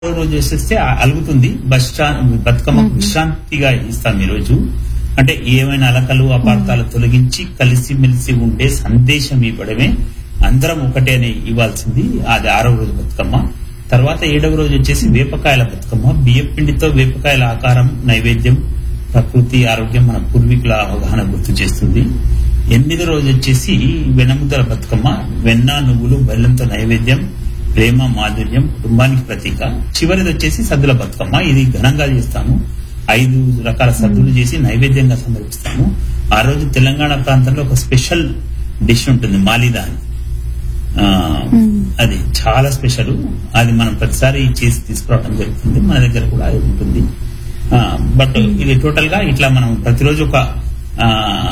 ఆరో రోజు చేసేస్తే ఆ- అలుగుతుంది బస్ స్టాండ్ బతుకమ్మ విశ్రాంతిగా ఇస్తాం ఈ రోజు అంటే ఏమైనా అలకలు అపార్థాలు తొలగించి కలిసిమెలిసి ఉండే సందేశం ఇవ్వడమే అందరం ఒకటే అని ఇవ్వాల్సింది అది ఆరవ రోజు బతుకమ్మ తర్వాత ఏడవ రోజు వచ్చేసి వేపకాయల బతుకమ్మ బియ్యం పిండితో వేపకాయల ఆకారం నైవేద్యం ప్రకృతి ఆరోగ్యం మన పూర్వీకుల అవగాహన గుర్తు చేస్తుంది ఎనిమిది రోజు వచ్చేసి వెన్నముద్దల బతుకమ్మ వెన్న నువ్వులు బెల్లంతో నైవేద్యం ప్రేమ మాధుర్యం కుటుంబానికి ప్రతీక చివరిది వచ్చేసి సద్దుల బతుకమ్మ ఇది ఘనంగా చేస్తాము ఐదు రకాల సద్దులు చేసి నైవేద్యంగా సమర్పిస్తాము ఆ రోజు తెలంగాణ ప్రాంతంలో ఒక స్పెషల్ డిష్ ఉంటుంది మాలిదా అని ఆ, అది చాలా స్పెషల్ అది మనం ప్రతిసారి చేసి తీసుకురావడం జరుగుతుంది మన దగ్గర కూడా అది ఉంటుంది ఆ, బట్ ఇది టోటల్ గా ఇట్లా మనం ప్రతిరోజు ఒక ఆ,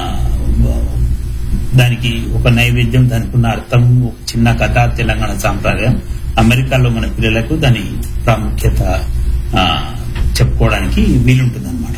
దానికి ఒక నైవేద్యం దానికి ఉన్న అర్థం ఒక చిన్న కథ తెలంగాణ సాంప్రదాయం అమెరికాలో మన పిల్లలకు దాని ప్రాముఖ్యత ఆ, చెప్పుకోవడానికి వీలుంటుంది అనమాట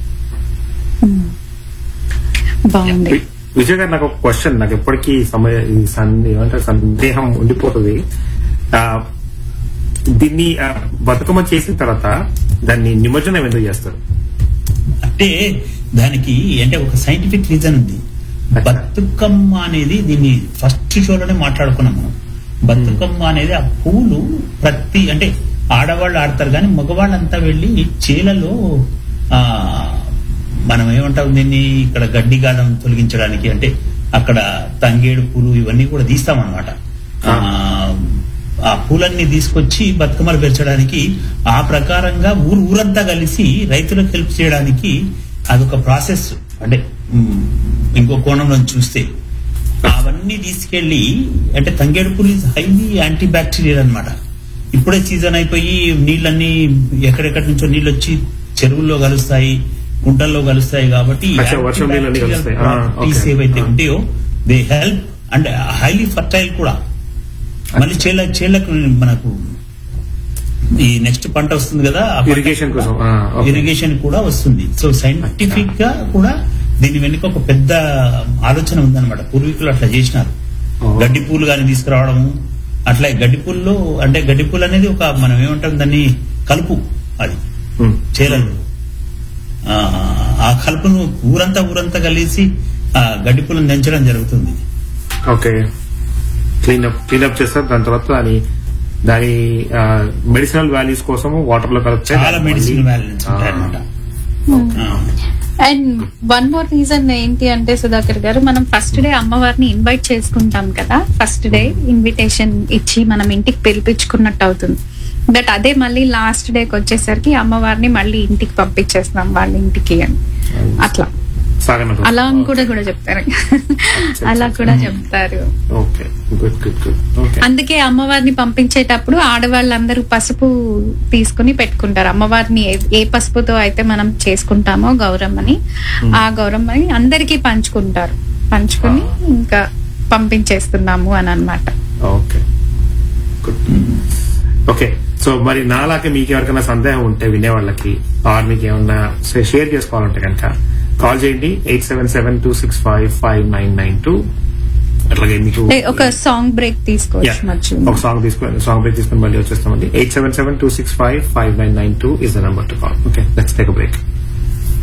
బాగుంది వి- విజయ్ గారు నాకు ఒక క్వశ్చన్ నాకు ఎప్పటికీ సమయ ఈ సందే ఏమంటారు సందేహం ఉండిపోతుంది ఆ, దీన్ని ఆ, బతుకమ్మ చేసిన తర్వాత దాన్ని నిమజ్జనం ఎందుకు చేస్తారు అంటే దానికి అంటే ఒక సైంటిఫిక్ రీజన్ ఉంది అచ్చా. బతుకమ్మ అనేది దీన్ని ఫస్ట్ షోలోనే మాట్లాడుకున్నాం మనం బతుకమ్మ అనేది ఆ పూలు ప్రతి అంటే ఆడవాళ్ళు ఆడతారు కానీ మగవాళ్ళంతా వెళ్ళి చేలలో ఆ మనం ఏమంటాం దీన్ని ఇక్కడ గడ్డి గాదం తొలగించడానికి అంటే అక్కడ తంగేడు పూలు ఇవన్నీ కూడా తీస్తామన్నమాట ఆ, ఆ పూలన్నీ తీసుకొచ్చి బతుకమ్మలు పెంచడానికి ఆ ప్రకారంగా ఊరు ఊరంతా కలిసి రైతులకు హెల్ప్ చేయడానికి అదొక ప్రాసెస్ అంటే ఉమ్, ఇంకో కోణంలో చూస్తే అవన్నీ తీసుకెళ్లి అంటే తంగేడు పూలు ఇస్ హైలీ యాంటీ బ్యాక్టీరియల్ అనమాట ఇప్పుడే సీజన్ అయిపోయి నీళ్ళన్నీ ఎక్కడెక్కడి నుంచో నీళ్ళు వచ్చి చెరువుల్లో కలుస్తాయి గుంటల్లో కలుస్తాయి కాబట్టి అచ్చా, వర్షం నీళ్ళన్నీ కలుస్తాయి. ఆ, ప్రాపర్టీస్ ఓకే. ఏవైతే ఆ. ఉంటాయో they help and highly fertile కూడా మళ్ళీ చేల చేలకు మనకు ఈ నెక్స్ట్ పంట వస్తుంది కదా ఆ పంట ఇరిగేషన్ కూడా- కోసం, ఆ, ఓకే. ఇరిగేషన్ కూడా వస్తుంది సో సైంటిఫిక్ గా కూడా దీని వెనుక ఒక పెద్ద ఆలోచన ఉందన్నమాట పూర్వీకులు అట్లా చేసినారు ఓ. గడ్డి పూలు కానీ తీసుకురావడము అట్లా గడ్డి పూల్లో అంటే గడ్డి పూలు అనేది ఒక మనం ఏమంటాం దాన్ని కలుపు అది ఉమ్. చేలలు ఆ, ఆ కలుపును ఊరంతా ఊరంతా కలిసి ఆ గడ్డి పూలను దంచడం జరుగుతుంది ఓకే క్లీనప్ క్లీనప్ చేస్తారు దాని తర్వాత దాని దాని మెడిసినల్ వాల్యూస్ కోసం వాటర్ లో కలిపితే చాలా దాన్ని మెడిసిన్ మళ్ళీ- వాల్యూస్ ఉంటాయి అనమాట అండ్ వన్ మోర్ రీజన్ ఏంటి అంటే సుధాకర్ గారు మనం ఫస్ట్ డే అమ్మవారిని ఇన్వైట్ చేసుకుంటాం కదా ఫస్ట్ డే ఇన్విటేషన్ ఇచ్చి మనం ఇంటికి పిలిపించుకున్నట్టు అవుతుంది బట్ అదే మళ్ళీ లాస్ట్ డేకి వచ్చేసరికి అమ్మవారిని మళ్ళీ ఇంటికి పంపించేస్తాం వాళ్ళ ఇంటికి అని అట్లా సాగనంప అలా అని కూడా కూడా చెప్తారు అలా కూడా చెప్తారు okay good good good okay అందుకే అమ్మవారిని పంపించేటప్పుడు ఆడవాళ్ళందరూ పసుపు తీసుకుని పెట్టుకుంటారు అమ్మవారిని ఏ- ఏ పసుపుతో అయితే మనం చేసుకుంటామో గౌరమ్మని ఆ గౌరమ్మని అందరికీ పంచుకుంటారు పంచుకుని ఇంకా పంపించేస్తున్నాము అని అన్నమాట ఓకే గుడ్ ఓకే సో మరి నాలాగే మీకు ఎవరికైనా సందేహం ఉంటే వినే వాళ్ళకి ఆర్ మీకు ఏమన్నా షేర్ చేసుకోవాలంటే కనుక కాల్ చేయండి eight seven seven two six five five nine nine two అట్లాగే మీకు అంటే ఒక సాంగ్ బ్రేక్ Yeah. తీసుకోవచ్చు మధ్య ఒక సాంగ్ తీసుకొని సాంగ్ బ్రేక్ తీసుకొని మళ్ళీ వచ్చేస్తామండి eight seven seven two six five five nine nine two is the number to call okay let's take break